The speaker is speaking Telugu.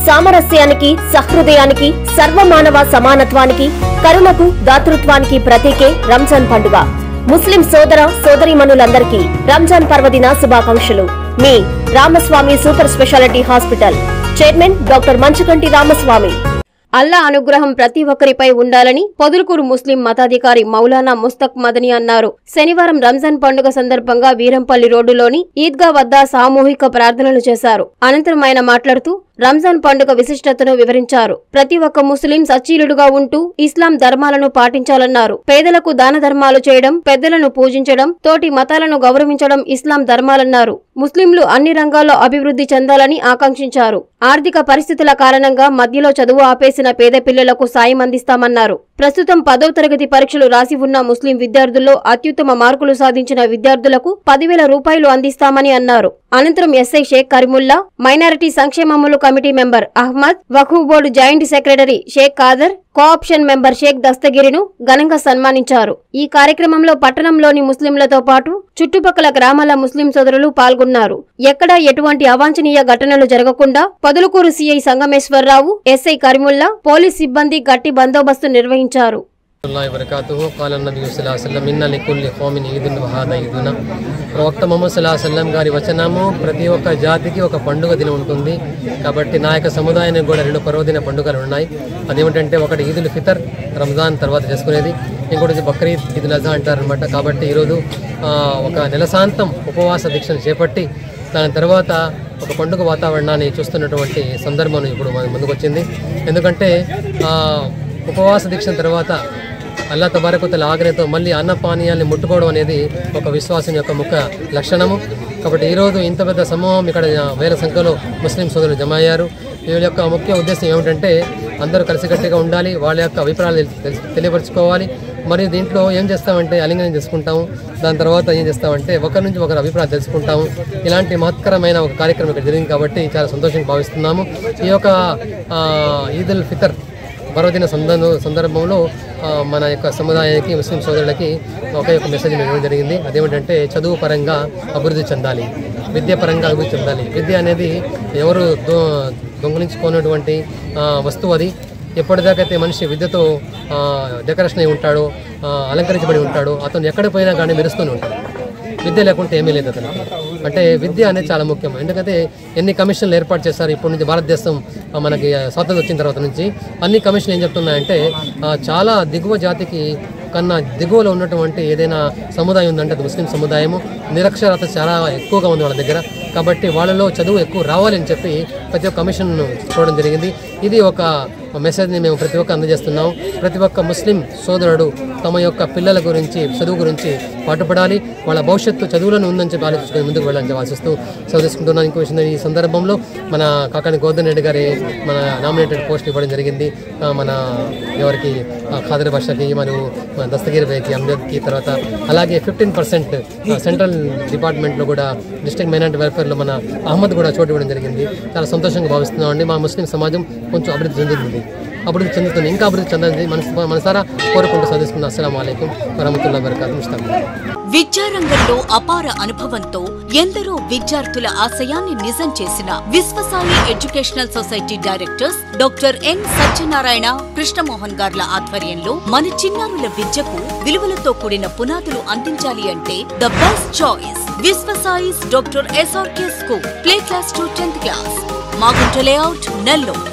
సామరస్యానికి సహృదయానికి సర్వమానవ సమానత్వానికి కరుణకు దాతృత్వానికి ప్రతీకే రంజాన్ పండుగ ముస్లిం సోదర సోదరీమణులందరికీ రంజాన్ పర్వదిన శుభాకాంక్షలు మీ Ramaswamy super speciality hospital chairman doctor Manchukanti Ramaswamy Allah అనుగ్రహం ప్రతి ఒక్కరిపై ఉండాలని పొదులుకూరు ముస్లిం మతాధికారి మౌలానా ముస్తక్ మదని అన్నారు శనివారం రంజాన్ పండుగ సందర్భంగా వీరంపల్లి రోడ్డులోని ఈద్గా వద్ద సామూహిక ప్రార్థనలు చేశారు అనంతరం ఆయన మాట్లాడుతూ రంజాన్ పండుగ విశిష్టతను వివరించారు ప్రతి ఒక్క ముస్లిం సచ్చీలుడుగా ఉంటూ ఇస్లాం ధర్మాలను పాటించాలన్నారు పేదలకు దాన ధర్మాలు చేయడం పెద్దలను పూజించడం తోటి మతాలను గౌరవించడం ఇస్లాం ధర్మాలన్నారు ముస్లింలు అన్ని రంగాల్లో అభివృద్ధి చెందాలని ఆకాంక్షించారు ఆర్థిక పరిస్థితుల కారణంగా మధ్యలో చదువు ఆపేసిన పేద పిల్లలకు సాయం అందిస్తామన్నారు ప్రస్తుతం పదవ తరగతి పరీక్షలు రాసి ఉన్న ముస్లిం విద్యార్థుల్లో అత్యుత్తమ మార్కులు సాధించిన విద్యార్థులకు పదివేల రూపాయలు అందిస్తామని అన్నారు అనంతరం ఎస్ఐ షేక్ కరిముల్లా మైనారిటీ సంక్షేమములు committee member Ahmed Waqf board joint secretary Sheikh Khader cooption member Sheikh దస్తగిరిను ఘనంగా సన్మానించారు ఈ కార్యక్రమంలో పట్టణంలోని ముస్లింలతో పాటు చుట్టుపక్కల గ్రామాల ముస్లిం సోదరులు పాల్గొన్నారు ఎక్కడా ఎటువంటి అవాంఛనీయ ఘటనలు జరగకుండా పదులుకూరు CI Sangameswara Rao SI Karimulla police సిబ్బంది గట్టి బందోబస్తు నిర్వహించారు అల్లాహి వరకాతుహు కాల నబీ సల్లాహు సల్లం ఇన్న లికుల్లి ఖౌమిన్ ఈదున్ వహాద ఈదున ప్రవక్త మొహమ్మద్ సల్లాహు సల్లం గారి వచనము ప్రతి ఒక్క జాతికి ఒక పండుగ దినం ఉంటుంది కాబట్టి నా యొక్క సముదాయానికి కూడా రెండు పర్వదిన పండుగలు ఉన్నాయి అదేమిటంటే ఒకటి ఈదుల్ ఫితర్ రంజాన్ తర్వాత చేసుకునేది ఇంకోటి బక్రీద్ ఈదుల్ అజా అంటారనమాట కాబట్టి ఈరోజు ఆ, ఒక నెలసాంతం ఉపవాస దీక్షను చేపట్టి దాని తర్వాత ఒక పండుగ వాతావరణాన్ని చూస్తున్నటువంటి సందర్భం ఇప్పుడు మన ముందుకు వచ్చింది ఎందుకంటే ఆ, ఉపవాస దీక్ష తర్వాత అల్లా తబారకుతల ఆగ్రహంతో మళ్ళీ అన్నపానీయాల్ని ముట్టుకోవడం అనేది ఒక విశ్వాసం యొక్క ముఖ్య లక్షణము కాబట్టి ఈరోజు ఇంత పెద్ద సమూహం ఇక్కడ వేల సంఖ్యలో ముస్లిం సోదరులు జమ అయ్యారు వీళ్ళ యొక్క ముఖ్య ఉద్దేశం ఏమిటంటే అందరూ కలిసికట్టుగా ఉండాలి వాళ్ళ యొక్క అభిప్రాయాలు తెలి- తెలియపరచుకోవాలి మరియు దీంట్లో ఏం చేస్తామంటే అలింగనం చేసుకుంటాము దాని తర్వాత ఏం చేస్తామంటే ఒకరి నుంచి ఒకరి అభిప్రాయం తెలుసుకుంటాము ఇలాంటి మహత్కరమైన ఒక కార్యక్రమం ఇక్కడ జరిగింది కాబట్టి చాలా సంతోషంగా భావిస్తున్నాము ఈ యొక్క ఆ, ఈద్ ఉల్ ఫితర్ పర్వదిన సందర్భ సందర్భంలో ఆ, మన యొక్క సముదాయానికి ముస్లిం సోదరులకి ఒకే ఒక మెసేజ్ ఇవ్వడం జరిగింది అదేమిటంటే చదువు పరంగా అభివృద్ధి చెందాలి విద్య పరంగా అభివృద్ధి చెందాలి విద్య అనేది ఎవరు దొ దొంగలించుకున్నటువంటి ఆ, వస్తువు అది ఎప్పటిదాకైతే మనిషి విద్యతో ఆ, డెకరేషన్ అయి ఉంటాడో ఆ, అలంకరించబడి ఉంటాడో అతను ఎక్కడికి పోయినా కానీ మెరుస్తూనే ఉంటాడు విద్య లేకుంటే ఏమీ లేదు అతనికి అంటే విద్య అనేది చాలా ముఖ్యం ఎందుకంటే ఎన్ని కమిషన్లు ఏర్పాటు చేస్తారు ఇప్పటి నుంచి భారతదేశం ఆ, మనకి స్వాతంత్రం వచ్చిన తర్వాత నుంచి అన్ని కమిషన్లు ఏం చెప్తున్నాయంటే ఆ, చాలా దిగువ జాతికి కన్నా దిగువలో ఉన్నటువంటి ఏదైనా సముదాయం ఉందంటే అది ముస్లిం సముదాయము నిరక్షరత చాలా ఎక్కువగా ఉంది వాళ్ళ దగ్గర కాబట్టి వాళ్ళలో చదువు ఎక్కువ రావాలని చెప్పి ప్రతి ఒక్క కమిషన్ చూడడం జరిగింది ఇది ఒక మెసేజ్ని మేము ప్రతి ఒక్క అందజేస్తున్నాం ప్రతి ఒక్క ముస్లిం సోదరుడు తమ యొక్క పిల్లల గురించి చదువు గురించి పాటుపడాలి వాళ్ళ భవిష్యత్తు చదువులను ఉందని చెప్పి ఆలోచించుకొని ముందుకు వెళ్ళాలని చెప్పి ఆశిస్తూ సెలవు తీసుకుంటున్నాను ఇంకో విషయం ఈ సందర్భంలో మన కాకాని గోవర్ధన్ రెడ్డి గారి మన నామినేటెడ్ పోస్ట్ ఇవ్వడం జరిగింది ఆ, మన ఎవరికి ఆ, ఖాదర్ భాషకి మరియు మన దస్తగిరి బైకి అంబేద్కి తర్వాత అలాగే ఫిఫ్టీన్ పర్సెంట్ సెంట్రల్ డిపార్ట్మెంట్లో కూడా డిస్ట్రిక్ట్ మైనార్టీ వెల్ఫేర్లో మన అహ్మద్ కూడా చోటు ఇవ్వడం జరిగింది చాలా సంతోషంగా భావిస్తున్నామండి మా ముస్లిం సమాజం కొంచెం అభివృద్ధి చెందుతుంది అభివృద్ధి చెందుతుంది ఇంకా అభివృద్ధి చెందాలని మనసు మనసారా కోరుకుంటూ చదువుకున్న అస్సలం అయికం వరహమతుల్లా వరకాతు ముస్తాం విద్యారంగంలో అపార అనుభవంతో ఎందరో విద్యార్థుల ఆశయాన్ని నిజం చేసిన Vishwasai educational society directors doctor N Satyanarayana Krishnamohan గార్ల ఆధ్వర్యంలో మన చిన్నారుల విద్యకు విలువలతో కూడిన పునాదులు అందించాలి అంటే ద బెస్ట్ చాయిస్ విశ్వసాయిస్ doctor SRK school play class to tenth class Magunta layout Nellore